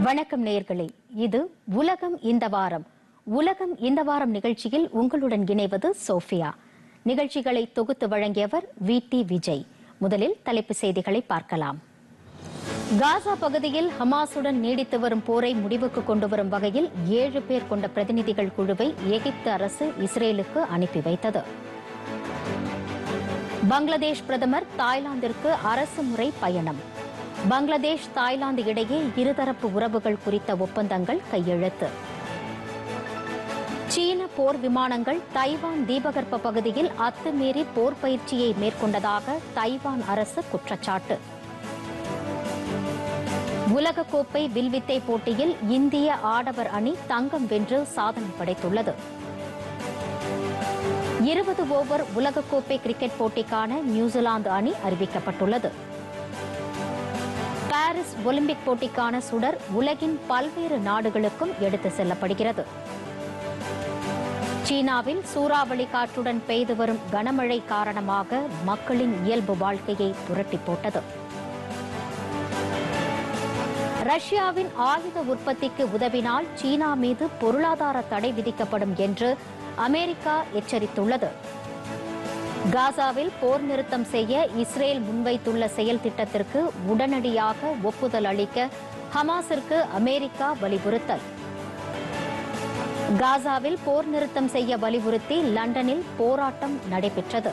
வணக்கம் நேயர்களே இது உலகம் இந்த வாரம் உலகம் இந்த வாரம் நிகழ்ச்சியில் உங்களுடன் இணைவது சோஃபியா நிகழ்ச்சிகளை தொகுத்து வழங்கியவர் வி டி விஜய் முதலில் தலைப்புச் செய்திகளை பார்க்கலாம் காசா பகுதியில் ஹமாஸுடன் நீடித்து வரும் போரை முடிவுக்கு கொண்டு வரும் வகையில் ஏழு பேர் கொண்ட பிரதிநிதிகள் குழுவை எகிப்து அரசு இஸ்ரேலுக்கு அனுப்பி வைத்தது பங்களாதேஷ் பிரதமர் தாய்லாந்திற்கு அரசு முறை பயணம் பங்களாதேஷ் தாய்லாந்து இடையே இருதரப்பு உறவுகள் குறித்த ஒப்பந்தங்கள் கையெழுத்து சீன போர் விமானங்கள் தைவான் தீபகற்ப பகுதியில் அத்துமீறி போர் பயிற்சியை மேற்கொண்டதாக தைவான் அரசு குற்றச்சாட்டு உலகக்கோப்பை வில்வித்தை போட்டியில் இந்திய ஆடவர் அணி தங்கம் வென்று சாதனை படைத்துள்ளது இருபது ஓவர் உலகக்கோப்பை கிரிக்கெட் போட்டிக்கான நியூசிலாந்து அணி அறிவிக்கப்பட்டுள்ளது பாரிஸ் ஒலிம்பிக் போட்டிக்கான சுடர் உலகின் பல்வேறு நாடுகளுக்கும் எடுத்து செல்லப்படுகிறது சீனாவில் சூறாவளி காற்றுடன் பெய்து வரும் கனமழை காரணமாக மக்களின் இயல்பு வாழ்க்கையை புரட்டி போட்டது ரஷ்யாவின் ஆயுத உற்பத்திக்கு உதவினால் சீனா மீது பொருளாதார தடை விதிக்கப்படும் என்று அமெரிக்கா எச்சரித்துள்ளது காசாவில் போர் நிறுத்தம் செய்ய இஸ்ரேல் முன்வைத்துள்ள செயல் திட்டத்திற்கு உடனடியாக ஒப்புதல் அளிக்க ஹமாஸிற்கு அமெரிக்கா வலியுறுத்தல் காசாவில் போர் நிறுத்தம் செய்ய வலியுறுத்தி லண்டனில் போராட்டம் நடைபெற்றது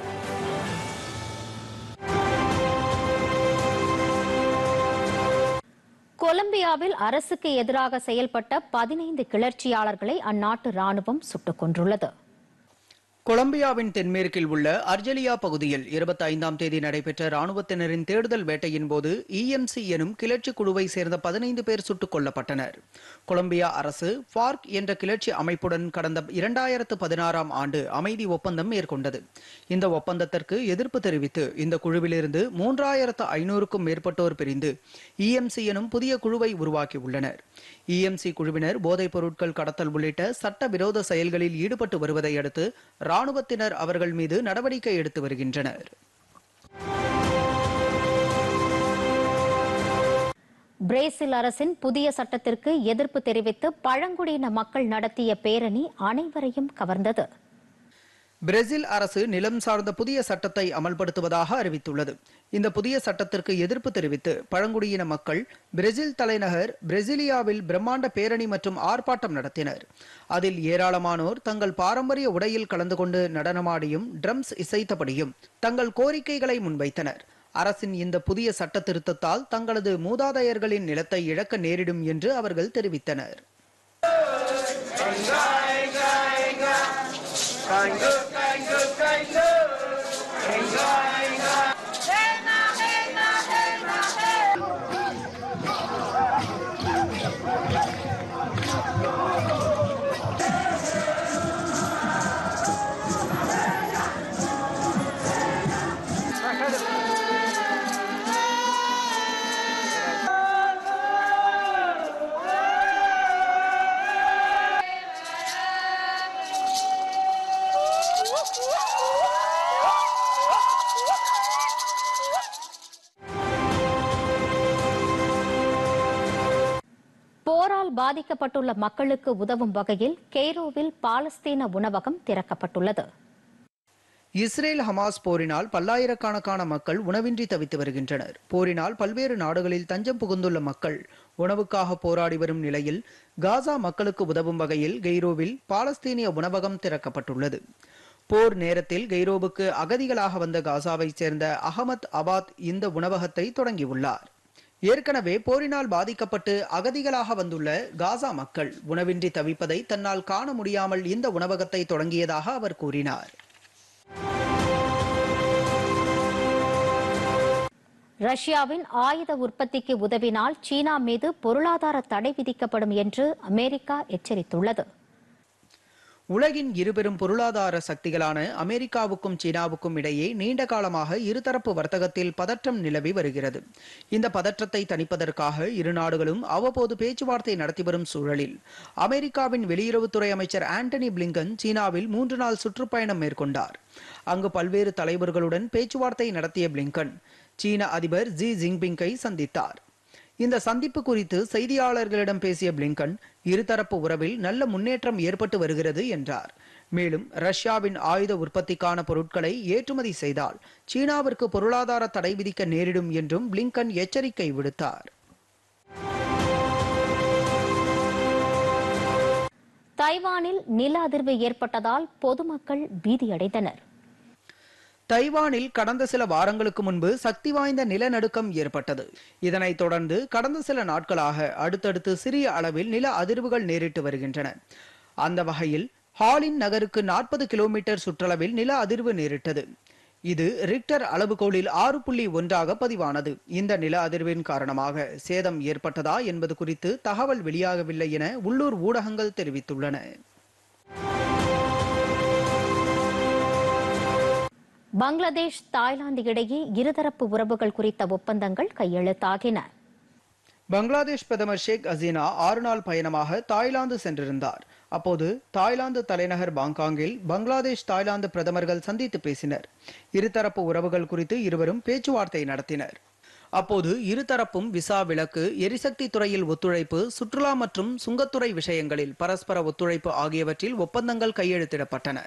கொலம்பியாவில் அரசுக்கு எதிராக செயல்பட்ட பதினைந்து கிளர்ச்சியாளர்களை அந்நாட்டு ராணுவம் சுட்டுக் கொன்றுள்ளது கொலம்பியாவின் தென்மேற்கில் உள்ள அர்ஜெலியா பகுதியில் இருபத்தி ஐந்தாம் தேதி நடைபெற்ற ராணுவத்தினரின் தேடுதல் வேட்டையின் போது இஎம்சி எனும் கிளர்ச்சி குழுவை சேர்ந்த பதினைந்து பேர் சுட்டுக் கொல்லப்பட்டனர் கொலம்பியா அரசு ஃபார்க் என்ற கிளர்ச்சி அமைப்புடன் கடந்த இரண்டாயிரத்து பதினாறாம் ஆண்டு அமைதி ஒப்பந்தம் மேற்கொண்டது இந்த ஒப்பந்தத்திற்கு எதிர்ப்பு தெரிவித்து இந்த குழுவிலிருந்து மூன்றாயிரத்து ஐநூறுக்கும் மேற்பட்டோர் பிரிந்து இஎம்சி எனும் புதிய குழுவை உருவாக்கியுள்ளனர் இஎம்சி குழுவினர் போதைப் பொருட்கள் கடத்தல் உள்ளிட்ட சட்டவிரோத செயல்களில் ஈடுபட்டு வருவதை அடுத்து ராணுவத்தினர் அவர்கள் மீது நடவடிக்கை எடுத்து வருகின்றனர் பிரேசில் அரசின் புதிய சட்டத்திற்கு எதிர்ப்பு தெரிவித்து பழங்குடியின மக்கள் நடத்திய பேரணி அனைவரையும் கவர்ந்தது பிரேசில் அரசு நிலம் சார்ந்த புதிய சட்டத்தை அமல்படுத்துவதாக அறிவித்துள்ளது இந்த புதிய சட்டத்திற்கு எதிர்ப்பு தெரிவித்து பழங்குடியின மக்கள் பிரேசில் தலைநகர் பிரேசிலியாவில் பிரம்மாண்ட பேரணி மற்றும் ஆர்ப்பாட்டம் நடத்தினர் அதில் ஏராளமானோர் தங்கள் பாரம்பரிய உடையில் கலந்து கொண்டு நடனமாடியும் ட்ரம்ஸ் இசைத்தபடியும் தங்கள் கோரிக்கைகளை முன்வைத்தனர் அரசின் இந்த புதிய சட்ட திருத்தத்தால் தங்களது மூதாதையர்களின் நிலத்தை இழக்க நேரிடும் என்று அவர்கள் தெரிவித்தனர் போரால் பாதிக்கப்பட்டுள்ள மக்களுக்கு உதவும் வகையில் கெய்ரோவில் பாலஸ்தீன உணவகம் திறக்கப்பட்டுள்ளது இஸ்ரேல் ஹமாஸ் போரினால் பல்லாயிரக்கணக்கான மக்கள் உணவின்றி தவித்து வருகின்றனர் போரினால் பல்வேறு நாடுகளில் தஞ்சம் புகுந்துள்ள மக்கள் உணவுக்காக போராடி வரும் நிலையில் காசா மக்களுக்கு உதவும் வகையில் கெய்ரோவில் பாலஸ்தீனிய உணவகம் திறக்கப்பட்டுள்ளது போர் நேரத்தில் கெய்ரோவுக்கு அகதிகளாக வந்த காசாவைச் சேர்ந்த அகமத் அபாத் இந்த உணவகத்தை தொடங்கியுள்ளார் ஏற்கனவே போரினால் பாதிக்கப்பட்டு அகதிகளாக வந்துள்ள காசா மக்கள் உணவின்றி தவிப்பதை தன்னால் காண முடியாமல் இந்த உணவகத்தை தொடங்கியதாக அவர் கூறினார் ரஷ்யாவின் ஆயுத உற்பத்திக்கு உதவினால் சீனா மீது பொருளாதார தடை விதிக்கப்படும் என்று அமெரிக்கா எச்சரித்துள்ளது உலகின் இருபெரும் பொருளாதார சக்திகளான அமெரிக்காவுக்கும் சீனாவுக்கும் இடையே நீண்ட காலமாக இருதரப்பு வர்த்தகத்தில் பதற்றம் நிலவி வருகிறது இந்த பதற்றத்தை தணிப்பதற்காக இரு நாடுகளும் அவ்வப்போது பேச்சுவார்த்தை நடத்தி வரும் சூழலில் அமெரிக்காவின் வெளியுறவுத்துறை அமைச்சர் ஆண்டனி பிளிங்கன் சீனாவில் மூன்று நாள் சுற்றுப்பயணம் மேற்கொண்டார் அங்கு பல்வேறு தலைவர்களுடன் பேச்சுவார்த்தை நடத்திய பிளிங்கன் சீன அதிபர் ஜி ஜின்பிங்கை சந்தித்தார் இந்த சந்திப்பு குறித்து செய்தியாளர்களிடம் பேசிய பிளிங்கன் இருதரப்பு உறவில் நல்ல முன்னேற்றம் ஏற்பட்டு வருகிறது என்றார் மேலும் ரஷ்யாவின் ஆயுத உற்பத்திக்கான பொருட்களை ஏற்றுமதி செய்தால் சீனாவிற்கு பொருளாதார தடை விதிக்க நேரிடும் என்றும் பிளிங்கன் எச்சரிக்கை விடுத்தார் தைவானில் நில அதிர்வு ஏற்பட்டதால் பொதுமக்கள் பீதியடைந்தனர் தைவானில் கடந்த சில வாரங்களுக்கு முன்பு சக்தி வாய்ந்த நிலநடுக்கம் ஏற்பட்டது இதனைத் தொடர்ந்து கடந்த சில நாட்களாக அடுத்தடுத்து சிறிய அளவில் நில அதிர்வுகள் நேரிட்டு வருகின்றன அந்த வகையில் ஹாலின் நகருக்கு நாற்பது கிலோமீட்டர் சுற்றளவில் நில அதிர்வு நேரிட்டது இது ரிக்டர் அளவுகோலில் ஆறு புள்ளி ஒன்றாக பதிவானது இந்த நில அதிர்வின் காரணமாக சேதம் ஏற்பட்டதா என்பது குறித்து தகவல் வெளியாகவில்லை என உள்ளூர் ஊடகங்கள் தெரிவித்துள்ளன பங்களாதேஷ் தாய்லாந்து இடையே இருதரப்பு உறவுகள் குறித்த ஒப்பந்தங்கள் கையெழுத்தாகின பங்களாதேஷ் பிரதமர் ஷேக் ஹசீனா ஆறு நாள் பயணமாக தாய்லாந்து சென்றிருந்தார் அப்போது தாய்லாந்து தலைநகர் பாங்காங்கில் பங்களாதேஷ் தாய்லாந்து பிரதமர்கள் சந்தித்து பேசினர் இருதரப்பு உறவுகள் குறித்து இருவரும் பேச்சுவார்த்தை நடத்தினர் அப்போது இருதரப்பும் விசா விலக்கு எரிசக்தி துறையில் ஒத்துழைப்பு சுற்றுலா மற்றும் சுங்கத்துறை விஷயங்களில் பரஸ்பர ஒத்துழைப்பு ஆகியவற்றில் ஒப்பந்தங்கள் கையெழுத்திடப்பட்டன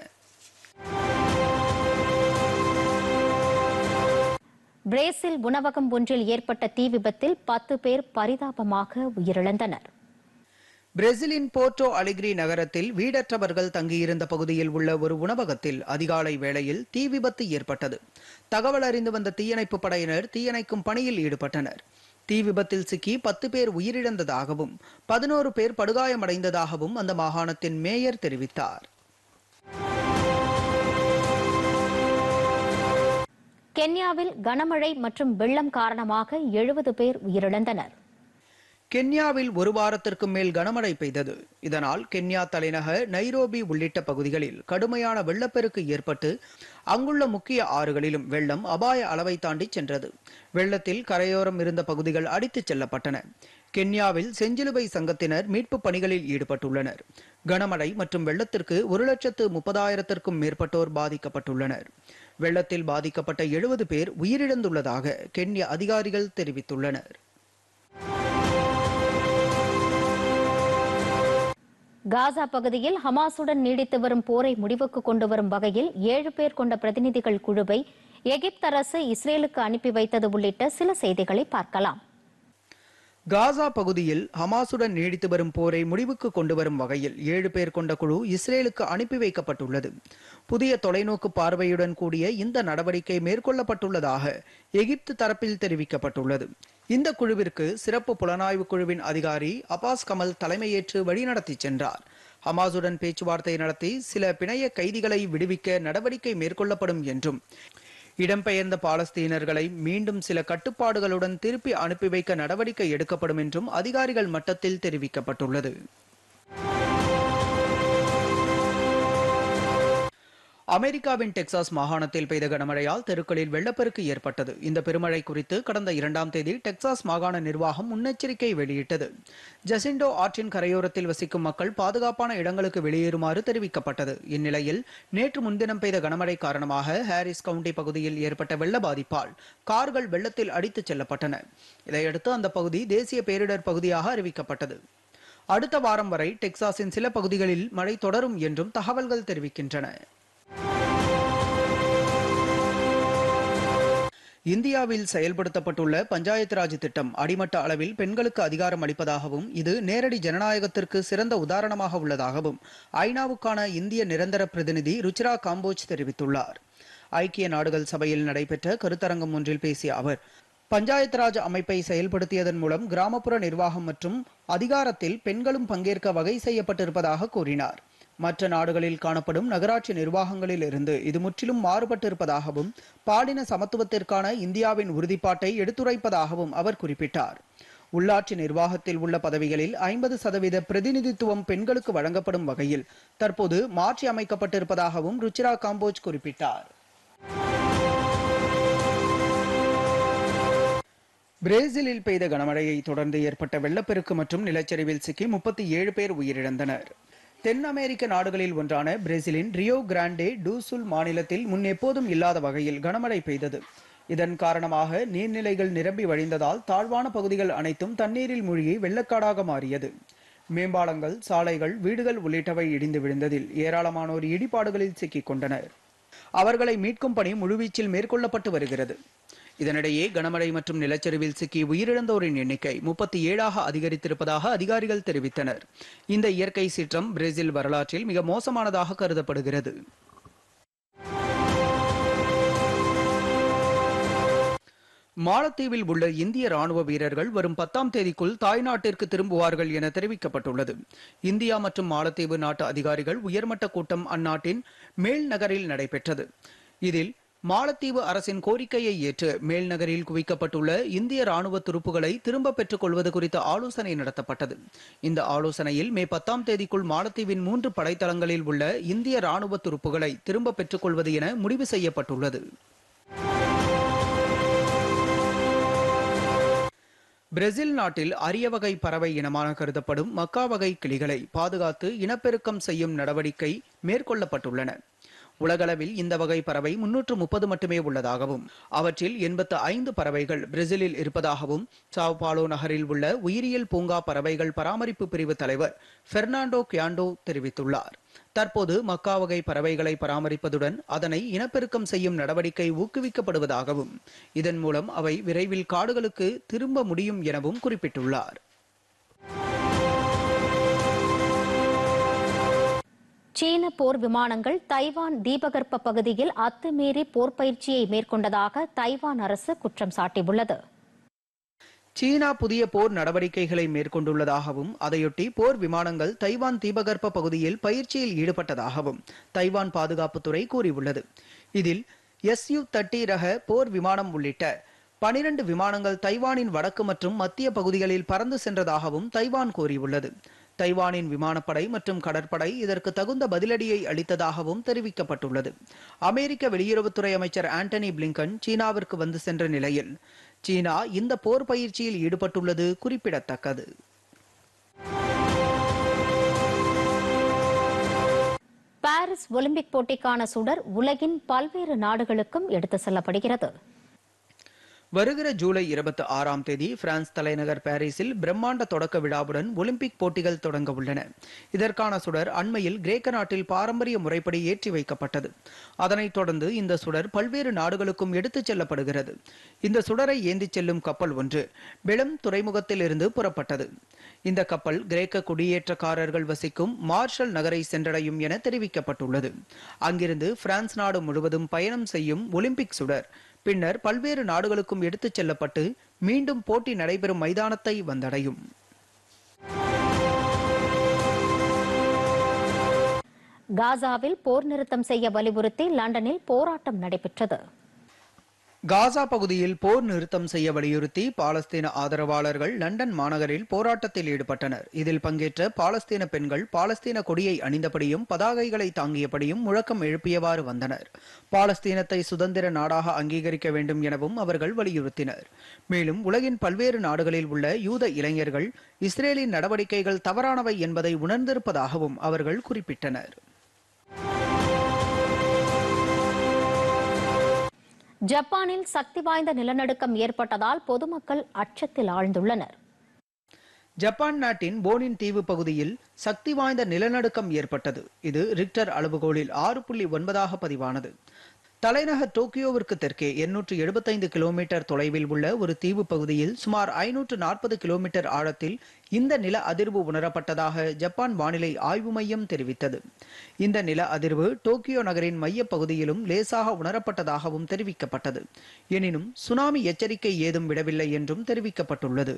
பிரேசில் உணவகம் ஒன்றில் ஏற்பட்ட தீ விபத்தில் பத்து பேர் பரிதாபமாக உயிரிழந்தனர் பிரேசிலின் போர்ட்டோ அலிகிரி நகரத்தில் வீடற்றவர்கள் தங்கியிருந்த பகுதியில் உள்ள ஒரு உணவகத்தில் அதிகாலை வேளையில் தீ விபத்து ஏற்பட்டது தகவல் அறிந்து வந்த தீயணைப்பு படையினர் தீயணைக்கும் பணியில் ஈடுபட்டனர் தீ விபத்தில் சிக்கி பத்து பேர் உயிரிழந்ததாகவும் பதினோரு பேர் படுகாயமடைந்ததாகவும் அந்த மாகாணத்தின் மேயர் தெரிவித்தார் கென்யாவில் கனமழை மற்றும் வெள்ளம் காரணமாக எழுபது பேர் உயிரிழந்தனர் கென்யாவில் ஒரு வாரத்திற்கு மேல் கனமழை பெய்தது இதனால் கென்யா தலைநகர் நைரோபி உள்ளிட்ட பகுதிகளில் கடுமையான வெள்ளப்பெருக்கு ஏற்பட்டு அங்குள்ள முக்கிய ஆறுகளிலும் வெள்ளம் அபாய அளவை தாண்டி சென்றது வெள்ளத்தில் கரையோரம் இருந்த பகுதிகள் அடித்துச் செல்லப்பட்டன கென்யாவில் செஞ்சிலுவை சங்கத்தினர் மீட்பு பணிகளில் ஈடுபட்டுள்ளனர் கனமழை மற்றும் வெள்ளத்திற்கு ஒரு லட்சத்து முப்பதாயிரத்திற்கும் மேற்பட்டோர் பாதிக்கப்பட்டுள்ளனர் வெள்ளத்தில் பாதிக்கப்பட்ட எழுபது பேர் உயிரிழந்துள்ளதாக கென்யா அதிகாரிகள் தெரிவித்துள்ளனர் காசா பகுதியில் ஹமாசுடன் நீடித்து வரும் போரை முடிவுக்கு கொண்டு வரும் வகையில் ஏழு பேர் கொண்ட பிரதிநிதிகள் குழுவை எகிப்து அரசு இஸ்ரேலுக்கு அனுப்பி வைத்தது உள்ளிட்ட சில செய்திகளை பார்க்கலாம் காசா பகுதியில் ஹமாசுடன் நீடித்து வரும் போரை முடிவுக்கு கொண்டு வரும் வகையில் ஏழு பேர் கொண்ட குழு இஸ்ரேலுக்கு அனுப்பி வைக்கப்பட்டுள்ளது புதிய தொலைநோக்கு பார்வையுடன் கூடிய இந்த நடவடிக்கை மேற்கொள்ளப்பட்டுள்ளதாக எகிப்து தரப்பில் தெரிவிக்கப்பட்டுள்ளது இந்த குழுவிற்கு சிறப்பு புலனாய்வு குழுவின் அதிகாரி அபாஸ் கமல் தலைமையேற்று வழிநடத்தி சென்றார் ஹமாசுடன் பேச்சுவார்த்தை நடத்தி சில பிணைய கைதிகளை விடுவிக்க நடவடிக்கை மேற்கொள்ளப்படும் என்றும் இடம்பெயர்ந்த பாலஸ்தீனர்களை மீண்டும் சில கட்டுப்பாடுகளுடன் திருப்பி அனுப்பி வைக்க நடவடிக்கை எடுக்கப்படும் என்றும் அதிகாரிகள் மட்டத்தில் தெரிவிக்கப்பட்டுள்ளது அமெரிக்காவின் டெக்சாஸ் மாகாணத்தில் பெய்த கனமழையால் தெருக்களில் வெள்ளப்பெருக்கு ஏற்பட்டது இந்த பெருமழை குறித்து கடந்த இரண்டாம் தேதி டெக்சாஸ் மாகாண நிர்வாகம் முன்னெச்சரிக்கை வெளியிட்டது ஜசிண்டோ ஆற்றின் கரையோரத்தில் வசிக்கும் மக்கள் பாதுகாப்பான இடங்களுக்கு வெளியேறுமாறு தெரிவிக்கப்பட்டது இந்நிலையில் நேற்று முன்தினம் பெய்த கனமழை காரணமாக ஹாரிஸ் கவுண்டி பகுதியில் ஏற்பட்ட வெள்ள பாதிப்பால் கார்கள் வெள்ளத்தில் அடித்துச் செல்லப்பட்டன இதையடுத்து அந்த பகுதி தேசிய பேரிடர் பகுதியாக அறிவிக்கப்பட்டது அடுத்த வாரம் வரை டெக்சாஸின் சில பகுதிகளில் மழை தொடரும் என்றும் தகவல்கள் தெரிவிக்கின்றன இந்தியாவில் செயல்படுத்தப்பட்டுள்ள பஞ்சாயத்து ராஜ் திட்டம் அடிமட்ட அளவில் பெண்களுக்கு அதிகாரம் அளிப்பதாகவும் இது நேரடி ஜனநாயகத்திற்கு சிறந்த உதாரணமாக உள்ளதாகவும் ஐநாவுக்கான இந்திய நிரந்தர பிரதிநிதி ருச்சிரா காம்போஜ் தெரிவித்துள்ளார் ஐக்கிய நாடுகள் சபையில் நடைபெற்ற கருத்தரங்கம் ஒன்றில் பேசிய அவர் பஞ்சாயத்து ராஜ் அமைப்பை செயல்படுத்தியதன் மூலம் கிராமப்புற நிர்வாகம் மற்றும் அதிகாரத்தில் பெண்களும் பங்கேற்க வகை செய்யப்பட்டிருப்பதாக கூறினார் மற்ற நாடுகளில் காணப்படும் நகராட்சி நிர்வாகங்களில் இருந்து இது முற்றிலும் மாறுபட்டிருப்பதாகவும் பாலின சமத்துவத்திற்கான இந்தியாவின் உறுதிப்பாட்டை எடுத்துரைப்பதாகவும் அவர் குறிப்பிட்டார் உள்ளாட்சி நிர்வாகத்தில் உள்ள பதவிகளில் ஐம்பது சதவீத பிரதிநிதித்துவம் பெண்களுக்கு வழங்கப்படும் வகையில் தற்போது மாற்றி அமைக்கப்பட்டிருப்பதாகவும் ருச்சிரா காம்போஜ் குறிப்பிட்டார் பிரேசிலில் பெய்த கனமழையை தொடர்ந்து ஏற்பட்ட வெள்ளப்பெருக்கு மற்றும் நிலச்சரிவில் சிக்கி முப்பத்தி ஏழு பேர் உயிரிழந்தனர் தென் அமெரிக்க நாடுகளில் ஒன்றான பிரேசிலின் ரியோ கிராண்டே டூசுல் மாநிலத்தில் முன் எப்போதும் இல்லாத வகையில் கனமழை பெய்தது இதன் காரணமாக நீர்நிலைகள் நிரம்பி வழிந்ததால் தாழ்வான பகுதிகள் அனைத்தும் தண்ணீரில் மூழ்கி வெள்ளக்காடாக மாறியது மேம்பாலங்கள் சாலைகள் வீடுகள் உள்ளிட்டவை இடிந்து விழுந்ததில் ஏராளமானோர் இடிபாடுகளில் சிக்கிக் கொண்டனர் அவர்களை மீட்கும் பணி முழுவீச்சில் மேற்கொள்ளப்பட்டு வருகிறது இதனிடையே கனமழை மற்றும் நிலச்சரிவில் சிக்கி உயிரிழந்தோரின் எண்ணிக்கை முப்பத்தி ஏழாக அதிகரித்திருப்பதாக அதிகாரிகள் தெரிவித்தனர் இந்த இயற்கை சீற்றம் பிரேசில் வரலாற்றில் மிக மோசமானதாக கருதப்படுகிறது மாலத்தீவில் உள்ள இந்திய ராணுவ வீரர்கள் வரும் பத்தாம் தேதிக்குள் தாய்நாட்டிற்கு திரும்புவார்கள் என தெரிவிக்கப்பட்டுள்ளது இந்தியா மற்றும் மாலத்தீவு நாட்டு அதிகாரிகள் உயர்மட்ட கூட்டம் அந்நாட்டின் மேல் நகரில் நடைபெற்றது இதில் மாலத்தீவு அரசின் கோரிக்கையை ஏற்று மேல் நகரில் குவிக்கப்பட்டுள்ள இந்திய ராணுவ துருப்புகளை திரும்ப பெற்றுக் கொள்வது குறித்த ஆலோசனை நடத்தப்பட்டது இந்த ஆலோசனையில் மே பத்தாம் தேதிக்குள் மாலத்தீவின் மூன்று படைத்தளங்களில் உள்ள இந்திய ராணுவ துருப்புகளை திரும்ப பெற்றுக் கொள்வது என முடிவு செய்யப்பட்டுள்ளது பிரேசில் நாட்டில் அரிய வகை பறவை இனமான கருதப்படும் மக்கா வகை கிளிகளை பாதுகாத்து இனப்பெருக்கம் செய்யும் நடவடிக்கை மேற்கொள்ளப்பட்டுள்ளன உலகளவில் இந்த வகை பறவை முன்னூற்று முப்பது மட்டுமே உள்ளதாகவும் அவற்றில் எண்பத்து ஐந்து பறவைகள் பிரேசிலில் இருப்பதாகவும் சாவ் பாலோ நகரில் உள்ள உயிரியல் பூங்கா பறவைகள் பராமரிப்பு பிரிவு தலைவர் பெர்னாண்டோ கியாண்டோ தெரிவித்துள்ளார் தற்போது மக்கா வகை பறவைகளை பராமரிப்பதுடன் அதனை இனப்பெருக்கம் செய்யும் நடவடிக்கை ஊக்குவிக்கப்படுவதாகவும் இதன் மூலம் அவை விரைவில் காடுகளுக்கு திரும்ப முடியும் எனவும் குறிப்பிட்டுள்ளார் சீன போர் விமானங்கள் தைவான் தீபகற்ப பகுதியில் அத்துமீறி போர் பயிற்சியை மேற்கொண்டதாக தைவான் அரசு குற்றம் சாட்டியுள்ளது சீனா புதிய போர் நடவடிக்கைகளை மேற்கொண்டுள்ளதாகவும் அதையொட்டி போர் விமானங்கள் தைவான் தீபகற்ப பகுதியில் பயிற்சியில் ஈடுபட்டதாகவும் தைவான் பாதுகாப்புத்துறை கூறியுள்ளது இதில் எஸ்யூ தர்ட்டி ரக போர் விமானம் உள்ளிட்ட பனிரண்டு விமானங்கள் தைவானின் வடக்கு மற்றும் மத்திய பகுதிகளில் பறந்து சென்றதாகவும் தைவான் கூறியுள்ளது தைவானின் விமானப்படை மற்றும் கடற்படை இதற்கு தகுந்த பதிலடியை அளித்ததாகவும் தெரிவிக்கப்பட்டுள்ளது அமெரிக்க வெளியுறவுத்துறை அமைச்சர் ஆண்டனி பிளிங்கன் சீனாவிற்கு வந்து சென்ற நிலையில் சீனா இந்த போர் பயிற்சியில் ஈடுபட்டுள்ளது குறிப்பிடத்தக்கது பாரிஸ் ஒலிம்பிக் போட்டிக்கான சுடர் உலகின் பல்வேறு நாடுகளுக்கும் எடுத்து செல்லப்படுகிறது வருகிற ஜூலை இருபத்தி ஆறாம் தேதி பிரான்ஸ் தலைநகர் பாரிஸில் பிரம்மாண்ட தொடக்க விழாவுடன் ஒலிம்பிக் போட்டிகள் தொடங்க உள்ளன இதற்கான சுடர் அண்மையில் கிரேக்க நாட்டில் பாரம்பரிய முறைப்படி ஏற்றி வைக்கப்பட்டது அதனைத் தொடர்ந்து இந்த சுடர் பல்வேறு நாடுகளுக்கும் எடுத்துச் செல்லப்படுகிறது இந்த சுடரை ஏந்திச் செல்லும் கப்பல் ஒன்று பெலம் துறைமுகத்தில் இருந்து புறப்பட்டது இந்த கப்பல் கிரேக்க குடியேற்றக்காரர்கள் வசிக்கும் மார்ஷல் நகரை சென்றடையும் என தெரிவிக்கப்பட்டுள்ளது அங்கிருந்து பிரான்ஸ் நாடு முழுவதும் பயணம் செய்யும் ஒலிம்பிக் சுடர் பின்னர் பல்வேறு நாடுகளுக்கும் எடுத்துச் செல்லப்பட்டு மீண்டும் போட்டி நடைபெறும் மைதானத்தை வந்தடையும் காசாவில் போர் நிறுத்தம் செய்ய வலியுறுத்தி லண்டனில் போராட்டம் நடைபெற்றது காசா பகுதியில் போர் நிறுத்தம் செய்ய வலியுறுத்தி பாலஸ்தீன ஆதரவாளர்கள் லண்டன் மாநகரில் போராட்டத்தில் ஈடுபட்டனர் இதில் பங்கேற்ற பாலஸ்தீன பெண்கள் பாலஸ்தீன கொடியை அணிந்தபடியும் பதாகைகளை தாங்கியபடியும் முழக்கம் எழுப்பியவாறு வந்தனர் பாலஸ்தீனத்தை சுதந்திர நாடாக அங்கீகரிக்க வேண்டும் எனவும் அவர்கள் வலியுறுத்தினர் மேலும் உலகின் பல்வேறு நாடுகளில் உள்ள யூத இளைஞர்கள் இஸ்ரேலின் நடவடிக்கைகள் தவறானவை என்பதை உணர்ந்திருப்பதாகவும் அவர்கள் குறிப்பிட்டனர் ஜப்பானில் சக்தி வாய்ந்த நிலநடுக்கம் ஏற்பட்டதால் பொதுமக்கள் அச்சத்தில் ஆழ்ந்துள்ளனர் ஜப்பான் நாட்டின் போனின் தீவு பகுதியில் சக்தி வாய்ந்த நிலநடுக்கம் ஏற்பட்டது இது ரிக்டர் அளவுகோலில் ஆறு புள்ளி ஒன்பதாக பதிவானது தலைநகர் டோக்கியோவிற்கு தெற்கே எண்ணூற்று எழுபத்தைந்து கிலோமீட்டர் தொலைவில் உள்ள ஒரு தீவு பகுதியில் சுமார் ஐநூற்று நாற்பது கிலோமீட்டர் ஆழத்தில் இந்த நில அதிர்வு உணரப்பட்டதாக ஜப்பான் வானிலை ஆய்வு மையம் தெரிவித்தது இந்த நில அதிர்வு டோக்கியோ நகரின் மையப் பகுதியிலும் லேசாக உணரப்பட்டதாகவும் தெரிவிக்கப்பட்டது எனினும் சுனாமி எச்சரிக்கை ஏதும் விடவில்லை என்றும் தெரிவிக்கப்பட்டுள்ளது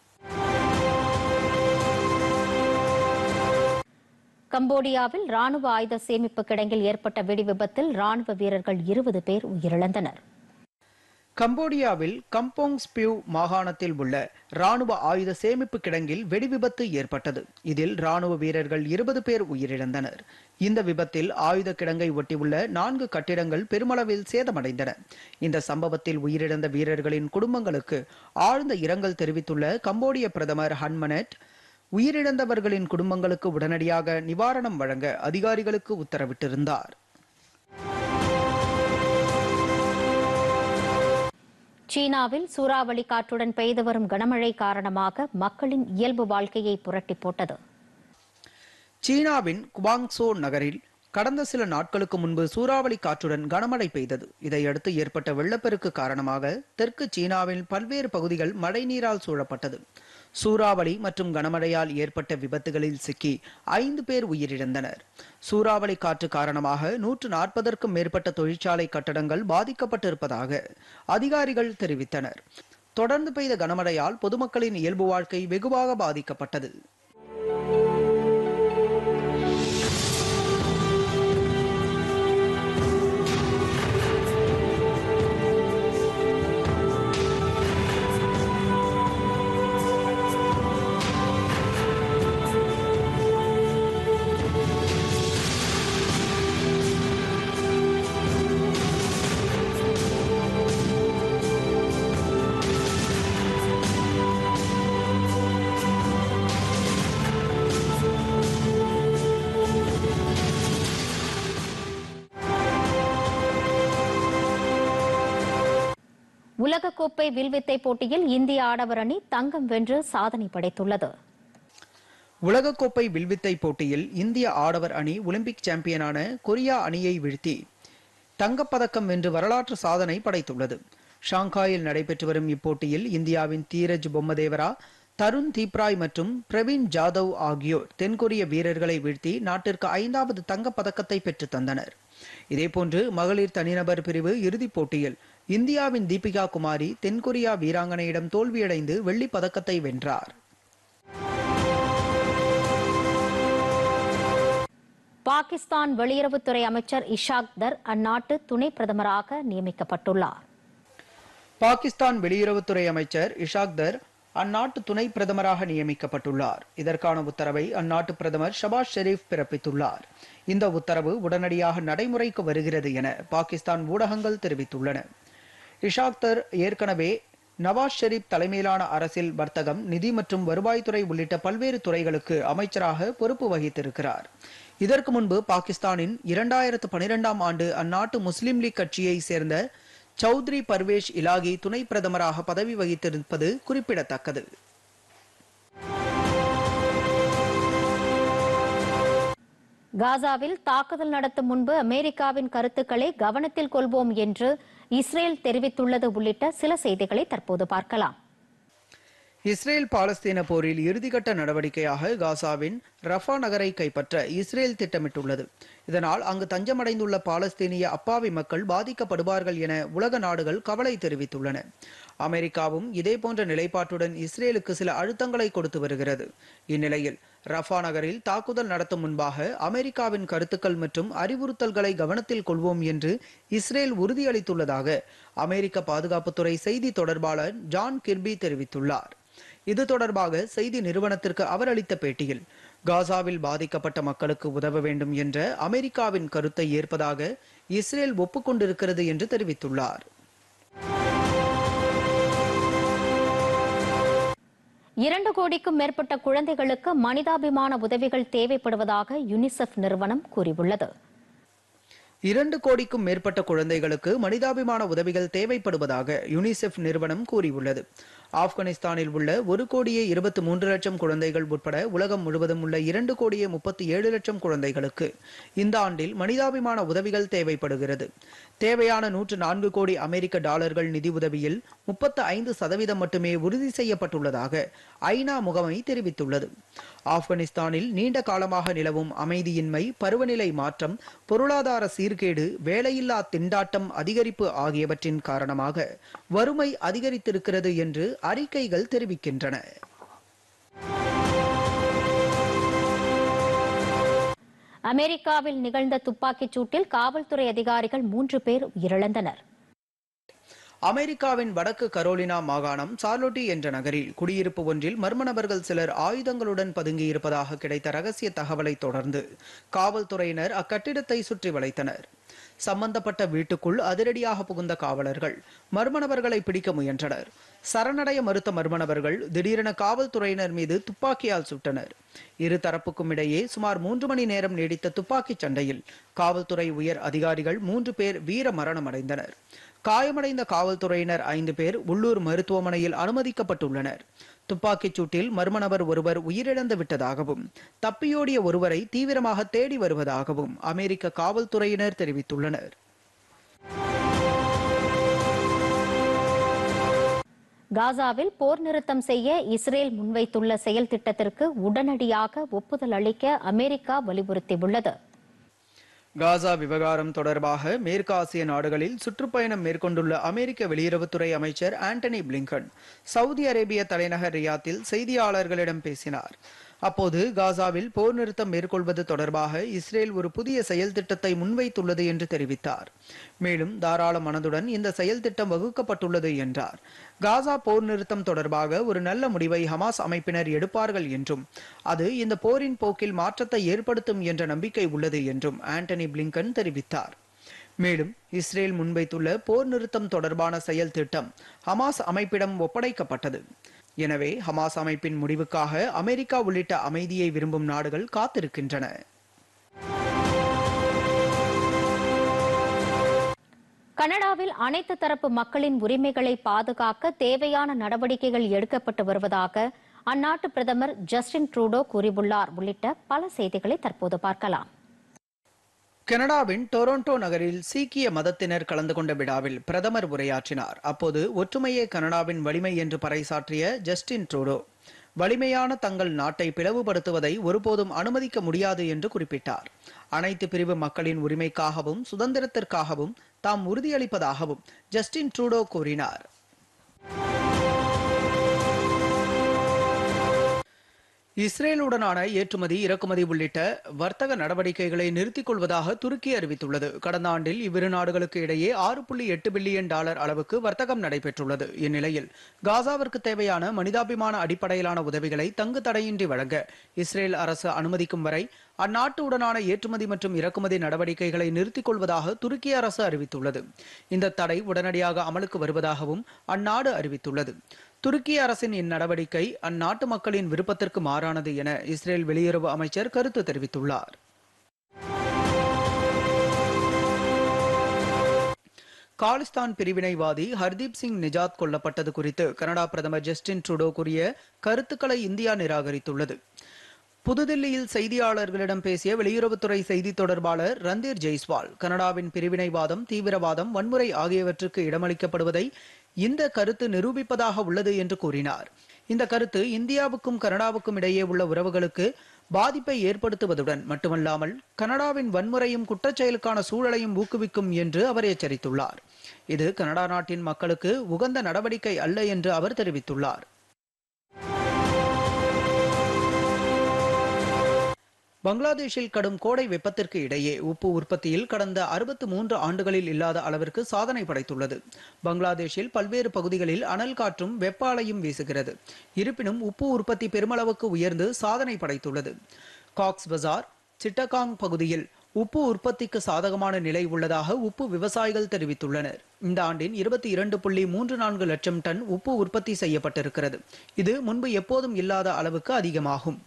கம்போடியாவில் ராணுவ ஆயுத சேமிப்பு கிடங்கில் ஏற்பட்ட வெடி விபத்தில் ராணுவ வீரர்கள் இருபது பேர் உயிரிழந்தனர் கம்போடியாவில் கம்போங் ஸ்பியூ மாகாணத்தில் உள்ள ராணுவ ஆயுத சேமிப்பு கிடங்கில் வெடி விபத்து ஏற்பட்டது இதில் ராணுவ வீரர்கள் இருபது பேர் உயிரிழந்தனர் இந்த விபத்தில் ஆயுத கிடங்கை ஒட்டியுள்ள நான்கு கட்டிடங்கள் பெருமளவில் சேதமடைந்தன இந்த சம்பவத்தில் உயிரிழந்த வீரர்களின் குடும்பங்களுக்கு ஆழ்ந்த இரங்கல் தெரிவித்துள்ள கம்போடிய பிரதமர் ஹன்மனட் உயிரிழந்தவர்களின் குடும்பங்களுக்கு உடனடியாக நிவாரணம் வழங்க அதிகாரிகளுக்கு உத்தரவிட்டிருந்தார் சீனாவில் சூறாவளி காற்றுடன் பெய்து வரும் கனமழை காரணமாக மக்களின் இயல்பு வாழ்க்கையை புரட்டி போட்டது சீனாவின் குவாங்சோ நகரில் கடந்த சில நாட்களுக்கு முன்பு சூறாவளி காற்றுடன் கனமழை பெய்தது இதையடுத்து ஏற்பட்ட வெள்ளப்பெருக்கு காரணமாக தெற்கு சீனாவின் பல்வேறு பகுதிகள் மழைநீரால் சூழப்பட்டது சூறாவளி மற்றும் கனமழையால் ஏற்பட்ட விபத்துகளில் சிக்கி ஐந்து பேர் உயிரிழந்தனர் சூறாவளி காற்று காரணமாக நூற்று நாற்பதற்கும் மேற்பட்ட தொழிற்சாலை கட்டடங்கள் பாதிக்கப்பட்டிருப்பதாக அதிகாரிகள் தெரிவித்தனர் தொடர்ந்து பெய்த கனமழையால் பொதுமக்களின் இயல்பு வாழ்க்கை வெகுவாக பாதிக்கப்பட்டது உலகக்கோப்பை வில்வித்தை போட்டியில் இந்திய ஆடவர் அணி தங்கம் வென்று சாதனை படைத்துள்ளது உலகக்கோப்பை வில்வித்தை போட்டியில் இந்திய ஆடவர் அணி ஒலிம்பிக் சாம்பியனான கொரியா அணியை வீழ்த்தி தங்கப்பதக்கம் வென்று வரலாற்று சாதனை படைத்துள்ளது ஷாங்காயில் நடைபெற்று வரும் இப்போட்டியில் இந்தியாவின் தீரஜ் பொம்மதேவரா தருண் தீப்ராய் மற்றும் பிரவீன் ஜாதவ் ஆகியோர் தென்கொரிய வீரர்களை வீழ்த்தி நாட்டிற்கு ஐந்தாவது தங்கப் பதக்கத்தை பெற்றுத் தந்தனர் இதேபோன்று மகளிர் தனிநபர் பிரிவு இறுதிப் போட்டியில் இந்தியாவின் தீபிகா குமாரி தென்கொரியா வீராங்கனையிடம் தோல்வியடைந்து வெள்ளிப் பதக்கத்தை வென்றார் பாகிஸ்தான் வெளியுறவுத்துறை அமைச்சர் இஷாக் தர் அந்நாட்டு துணை பிரதமராக நியமிக்கப்பட்டுள்ளார் பாகிஸ்தான் வெளியுறவுத்துறை அமைச்சர் இஷாக் தர் அந்நாட்டு துணை பிரதமராக நியமிக்கப்பட்டுள்ளார் இதற்கான உத்தரவை அந்நாட்டு பிரதமர் ஷபாஸ் ஷெரீப் பிறப்பித்துள்ளார் இந்த உத்தரவு உடனடியாக நடைமுறைக்கு வருகிறது என பாகிஸ்தான் ஊடகங்கள் தெரிவித்துள்ளன இஷாக் தர் ஏற்கனவே நவாஸ் ஷெரீப் தலைமையிலான அரசில் வர்த்தகம் நிதி மற்றும் வருவாய்த்துறை உள்ளிட்ட பல்வேறு துறைகளுக்கு அமைச்சராக பொறுப்பு வகித்திருக்கிறார் இதற்கு முன்பு பாகிஸ்தானின் இரண்டாயிரத்து பனிரெண்டாம் ஆண்டு அந்நாட்டு முஸ்லிம் லீக் கட்சியை சேர்ந்த சௌத்ரி பர்வேஷ் இலாகி துணை பிரதமராக பதவி வகித்திருப்பது குறிப்பிடத்தக்கது காசாவில் தாக்குதல் நடத்தும் முன்பு அமெரிக்காவின் கருத்துக்களை கவனத்தில் கொள்வோம் என்று இஸ்ரேல் தெரிவித்துள்ளது உள்ளிட்ட சில செய்திகளை தற்போது பார்க்கலாம் இஸ்ரேல் பாலஸ்தீன போரில் இறுதிக்கட்ட நடவடிக்கையாக காசாவின் ரஃபா நகரை கைப்பற்ற இஸ்ரேல் திட்டமிட்டுள்ளது இதனால் அங்கு தஞ்சமடைந்துள்ள பாலஸ்தீனிய அப்பாவி மக்கள் பாதிக்கப்படுவார்கள் என உலக நாடுகள் கவலை தெரிவித்துள்ளன அமெரிக்காவும் இதேபோன்ற நிலைப்பாட்டுடன் இஸ்ரேலுக்கு சில அழுத்தங்களை கொடுத்து வருகிறது இந்நிலையில் ரஃபா நகரில் தாக்குதல் நடத்தும் முன்பாக அமெரிக்காவின் கருத்துக்கள் மற்றும் அறிவுறுத்தல்களை கவனத்தில் கொள்வோம் என்று இஸ்ரேல் உறுதியளித்துள்ளதாக அமெரிக்க பாதுகாப்புத்துறை செய்தி தொடர்பாளர் ஜான் கிர்பி தெரிவித்துள்ளார் இது தொடர்பாக செய்தி நிறுவனத்திற்கு அவர் அளித்த பேட்டியில் காசாவில் பாதிக்கப்பட்ட மக்களுக்கு உதவ வேண்டும் என்ற அமெரிக்காவின் கருத்தை ஏற்பதாக இஸ்ரேல் ஒப்புக்கொண்டிருக்கிறது என்று தெரிவித்துள்ளார் இரண்டு கோடிக்கும் மேற்பட்ட குழந்தைகளுக்கு மனிதாபிமான உதவிகள் தேவைப்படுவதாக யுனிசெஃப் நிறுவனம் கூறியுள்ளது இரண்டு கோடிக்கும் மேற்பட்ட குழந்தைகளுக்கு மனிதாபிமான உதவிகள் தேவைப்படுவதாக யுனிசெஃப் நிறுவனம் கூறியுள்ளது ஆப்கானிஸ்தானில் உள்ள ஒரு கோடியே இருபத்தி மூன்று லட்சம் குழந்தைகள் உட்பட உலகம் முழுவதும் உள்ள இரண்டு கோடியே முப்பத்தி ஏழு லட்சம் குழந்தைகளுக்கு இந்த ஆண்டில் மனிதாபிமான உதவிகள் தேவைப்படுகிறது தேவையான நூற்று நான்கு கோடி அமெரிக்க டாலர்கள் நிதி உதவியில் முப்பத்து ஐந்து சதவீதம் மட்டுமே உறுதி செய்யப்பட்டுள்ளதாக ஐநா முகமை தெரிவித்துள்ளது ஆப்கானிஸ்தானில் நீண்ட காலமாக நிலவும் அமைதியின்மை பருவநிலை மாற்றம் பொருளாதார சீர்கேடு வேலையில்லா திண்டாட்டம் அதிகரிப்பு ஆகியவற்றின் காரணமாக வறுமை அதிகரித்திருக்கிறது என்று அறிக்கைகள் தெரிவிக்கின்றன அமெரிக்காவில் நிகழ்ந்த துப்பாக்கிச் சூட்டில் காவல்துறை அதிகாரிகள் மூன்று பேர் உயிரிழந்தனர் அமெரிக்காவின் வடக்கு கரோலினா மாகாணம் சார்லோட்டி என்ற நகரில் குடியிருப்பு ஒன்றில் மர்ம நபர்கள் சிலர் ஆயுதங்களுடன் பதுங்கியிருப்பதாக கிடைத்த ரகசிய தகவலை தொடர்ந்து காவல்துறையினர் அக்கட்டிடத்தை சுற்றி வளைத்தனர் சம்பந்தப்பட்ட வீட்டுக்குள் அதிரடியாக புகுந்த காவலர்கள் மர்ம நபர்களை பிடிக்க முயன்றனர் சரணடைய மறுத்த மர்ம நபர்கள் திடீரென காவல்துறையினர் மீது துப்பாக்கியால் சுட்டனர் இரு தரப்புக்கும் இடையே சுமார் மூன்று மணி நேரம் நீடித்த துப்பாக்கிச் சண்டையில் காவல்துறை உயர் அதிகாரிகள் மூன்று பேர் வீர மரணமடைந்தனர் காயமடைந்த காவல்துறையினர் ஐந்து பேர் உள்ளூர் மருத்துவமனையில் அனுமதிக்கப்பட்டுள்ளனர் துப்பாக்கிச் சூட்டில் மர்ம நபர் ஒருவர் உயிரிழந்து விட்டதாகவும் தப்பியோடிய ஒருவரை தீவிரமாக தேடி வருவதாகவும் அமெரிக்க காவல்துறையினர் தெரிவித்துள்ளனர் காசாவில் போர் நிறுத்தம் செய்ய இஸ்ரேல் முன்வைத்துள்ள செயல் திட்டத்திற்கு உடனடியாக ஒப்புதல் அளிக்க அமெரிக்கா வலியுறுத்தியுள்ளது காசா விவகாரம் தொடர்பாக மேற்கு ஆசிய நாடுகளில் சுற்றுப்பயணம் மேற்கொண்டுள்ள அமெரிக்க வெளியுறவுத்துறை அமைச்சர் ஆண்டனி பிளிங்கன் சவுதி அரேபிய தலைநகர் ரியாத்தில் செய்தியாளர்களிடம் பேசினார் அப்போது காசாவில் போர் நிறுத்தம் மேற்கொள்வது தொடர்பாக இஸ்ரேல் ஒரு புதிய செயல் திட்டத்தை முன்வைத்துள்ளது என்று தெரிவித்தார் மேலும் தாராள மனதுடன் இந்த செயல் திட்டம் வகுக்கப்பட்டுள்ளது என்றார் காசா போர் நிறுத்தம் தொடர்பாக ஒரு நல்ல முடிவை ஹமாஸ் அமைப்பினர் எடுப்பார்கள் என்றும் அது இந்த போரின் போக்கில் மாற்றத்தை ஏற்படுத்தும் என்ற நம்பிக்கை உள்ளது என்றும் ஆண்டனி பிளிங்கன் தெரிவித்தார் மேலும் இஸ்ரேல் முன்வைத்துள்ள போர் நிறுத்தம் தொடர்பான செயல் திட்டம் ஹமாஸ் அமைப்பிடம் ஒப்படைக்கப்பட்டது எனவே ஹமாஸ் அமைப்பின் முடிவுக்காக அமெரிக்கா உள்ளிட்ட அமைதியை விரும்பும் நாடுகள் காத்திருக்கின்றன கனடாவில் அனைத்து தரப்பு மக்களின் உரிமைகளை பாதுகாக்க தேவையான நடவடிக்கைகள் எடுக்கப்பட்டு வருவதாக அந்நாட்டு பிரதமர் ஜஸ்டின் ட்ரூடோ கூறியுள்ளார் உள்ளிட்ட பல செய்திகளை தற்போது பார்க்கலாம் கனடாவின் டொரண்டோ நகரில் சீக்கிய மதத்தினர் கலந்து கொண்ட விழாவில் பிரதமர் உரையாற்றினார் அப்போது ஒற்றுமையே கனடாவின் வலிமை என்று பறைசாற்றிய ஜஸ்டின் ட்ரூடோ வலிமையான தங்கள் நாட்டை பிளவுபடுத்துவதை ஒருபோதும் அனுமதிக்க முடியாது என்று குறிப்பிட்டார் அனைத்து பிரிவு மக்களின் உரிமைக்காகவும் சுதந்திரத்திற்காகவும் தாம் உறுதியளிப்பதாகவும் ஜஸ்டின் ட்ரூடோ கூறினார் இஸ்ரேலுடனான ஏற்றுமதி இறக்குமதி உள்ளிட்ட வர்த்தக நடவடிக்கைகளை நிறுத்திக் கொள்வதாக துருக்கி அறிவித்துள்ளது கடந்த ஆண்டில் இவ்விரு நாடுகளுக்கு இடையே ஆறு புள்ளி எட்டு பில்லியன் டாலர் அளவுக்கு வர்த்தகம் நடைபெற்றுள்ளது இந்நிலையில் காசாவிற்கு தேவையான மனிதாபிமான அடிப்படையிலான உதவிகளை தங்கு தடையின்றி வழங்க இஸ்ரேல் அரசு அனுமதிக்கும் வரை அந்நாட்டுடனான ஏற்றுமதி மற்றும் இறக்குமதி நடவடிக்கைகளை நிறுத்திக் கொள்வதாக துருக்கி அரசு அறிவித்துள்ளது இந்த தடை உடனடியாக அமலுக்கு வருவதாகவும் அந்நாடு அறிவித்துள்ளது துருக்கி அரசின் இந்நடவடிக்கை அந்நாட்டு மக்களின் விருப்பத்திற்கு மாறானது என இஸ்ரேல் வெளியுறவு அமைச்சர் கருத்து தெரிவித்துள்ளார் காலிஸ்தான் பிரிவினைவாதி ஹர்தீப் சிங் நிஜாத் கொல்லப்பட்டது குறித்து கனடா பிரதமர் ஜஸ்டின் ட்ரூடோ கூறிய கருத்துக்களை இந்தியா நிராகரித்துள்ளது புதுதில்லியில் செய்தியாளர்களிடம் பேசிய வெளியுறவுத்துறை செய்தி தொடர்பாளர் ரந்தீர் ஜெய்ஸ்வால் கனடாவின் பிரிவினைவாதம் தீவிரவாதம் வன்முறை ஆகியவற்றுக்கு இடமளிக்கப்படுவதை இந்த கருத்து நிரூபிப்பதாக உள்ளது என்று கூறினார் இந்த கருத்து இந்தியாவுக்கும் கனடாவுக்கும் இடையே உள்ள உறவுகளுக்கு பாதிப்பை ஏற்படுத்துவதுடன் மட்டுமல்லாமல் கனடாவின் வன்முறையும் குற்றச்செயலுக்கான சூழலையும் ஊக்குவிக்கும் என்று அவர் எச்சரித்துள்ளார் இது கனடா நாட்டின் மக்களுக்கு உகந்த நடவடிக்கை அல்ல என்று அவர் தெரிவித்துள்ளார் பங்களாதேஷில் கடும் கோடை வெப்பத்திற்கு இடையே உப்பு உற்பத்தியில் கடந்த அறுபத்து மூன்று ஆண்டுகளில் இல்லாத அளவிற்கு சாதனை படைத்துள்ளது பங்களாதேஷில் பல்வேறு பகுதிகளில் அனல் காற்றும் வெப்ப அலையும் வீசுகிறது இருப்பினும் உப்பு உற்பத்தி பெருமளவுக்கு உயர்ந்து சாதனை படைத்துள்ளது காக்ஸ் பஜார் சிட்டகாங் பகுதியில் உப்பு உற்பத்திக்கு சாதகமான நிலை உள்ளதாக உப்பு விவசாயிகள் தெரிவித்துள்ளனர் இந்த ஆண்டின் இருபத்தி இரண்டு புள்ளி மூன்று நான்கு லட்சம் டன் உப்பு உற்பத்தி செய்யப்பட்டிருக்கிறது இது முன்பு எப்போதும் இல்லாத அளவுக்கு அதிகமாகும்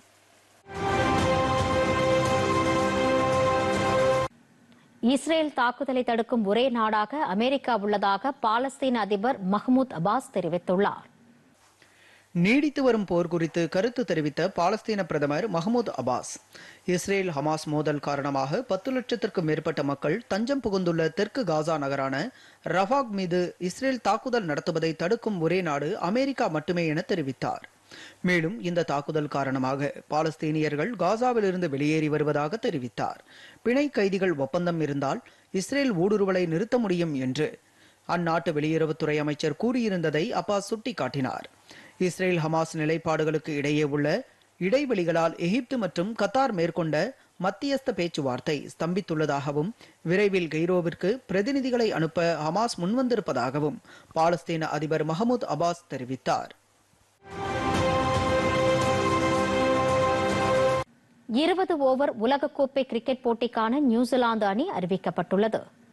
இஸ்ரேல் தாக்குதலை தடுக்கும் ஒரே நாடாக அமெரிக்கா உள்ளதாக பாலஸ்தீன அதிபர் மஹ்மூத் அப்பாஸ் தெரிவித்துள்ளார் நீடித்து வரும் போர் குறித்து கருத்து தெரிவித்த பாலஸ்தீன பிரதமர் மஹமூத் அப்பாஸ் இஸ்ரேல் ஹமாஸ் மோதல் காரணமாக பத்து லட்சத்திற்கும் மேற்பட்ட மக்கள் தஞ்சம் புகுந்துள்ள தெற்கு காசா நகரான ரஃபாக் மீது இஸ்ரேல் தாக்குதல் நடத்துவதை தடுக்கும் ஒரே நாடு அமெரிக்கா மட்டுமே என தெரிவித்தார் மேலும் இந்த தாக்குதல் காரணமாக பாலஸ்தீனியர்கள் காசாவிலிருந்து வெளியேறி வருவதாக தெரிவித்தார் பிணை கைதிகள் ஒப்பந்தம் இருந்தால் இஸ்ரேல் ஊடுருவலை நிறுத்த முடியும் என்று அந்நாட்டு வெளியுறவுத்துறை அமைச்சர் கூறியிருந்ததை அப்பாஸ் சுட்டிக்காட்டினார் இஸ்ரேல் ஹமாஸ் நிலைப்பாடுகளுக்கு இடையே உள்ள இடைவெளிகளால் எகிப்து மற்றும் கத்தார் மேற்கொண்ட மத்தியஸ்த பேச்சுவார்த்தை ஸ்தம்பித்துள்ளதாகவும் விரைவில் கெய்ரோவிற்கு பிரதிநிதிகளை அனுப்ப ஹமாஸ் முன்வந்திருப்பதாகவும் பாலஸ்தீன அதிபர் மஹமூத் அப்பாஸ் தெரிவித்தார் இருபது ஓவர் உலகக்கோப்பை கிரிக்கெட் போட்டிக்கான நியூசிலாந்து அணி அறிவிக்கப்பட்டுள்ளது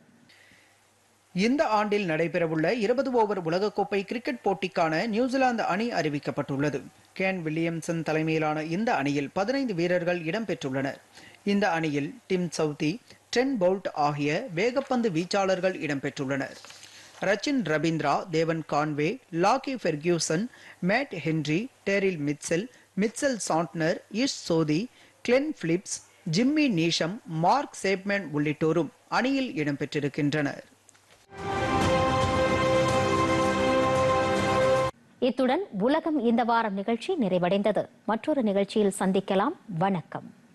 இந்த ஆண்டில் நடைபெறவுள்ள இருபது ஓவர் உலகக்கோப்பை கிரிக்கெட் போட்டிக்கான நியூசிலாந்து அணி அறிவிக்கப்பட்டுள்ளது கேன் வில்லியம்சன் தலைமையிலான இந்த அணியில் பதினைந்து வீரர்கள் இடம்பெற்றுள்ளனர் இந்த அணியில் டிம் சவுதி ட்ரென் பவுல்ட் ஆகிய வேகப்பந்து வீச்சாளர்கள் இடம்பெற்றுள்ளனர் Rachin Ravindra Devon Conway Lockie Ferguson Matt Henry Daryl Mitchell Mitchell Santner Ish Sodhi Glenn Phillips Jimmy Neesham Mark Chapman உள்ளிட்டோரும் அணியில் இடம்பெற்றிருக்கின்றனர் இத்துடன் உலகம் இந்த வாரம் நிகழ்ச்சி நிறைவடைந்தது மற்றொரு நிகழ்ச்சியில் சந்திக்கலாம் வணக்கம்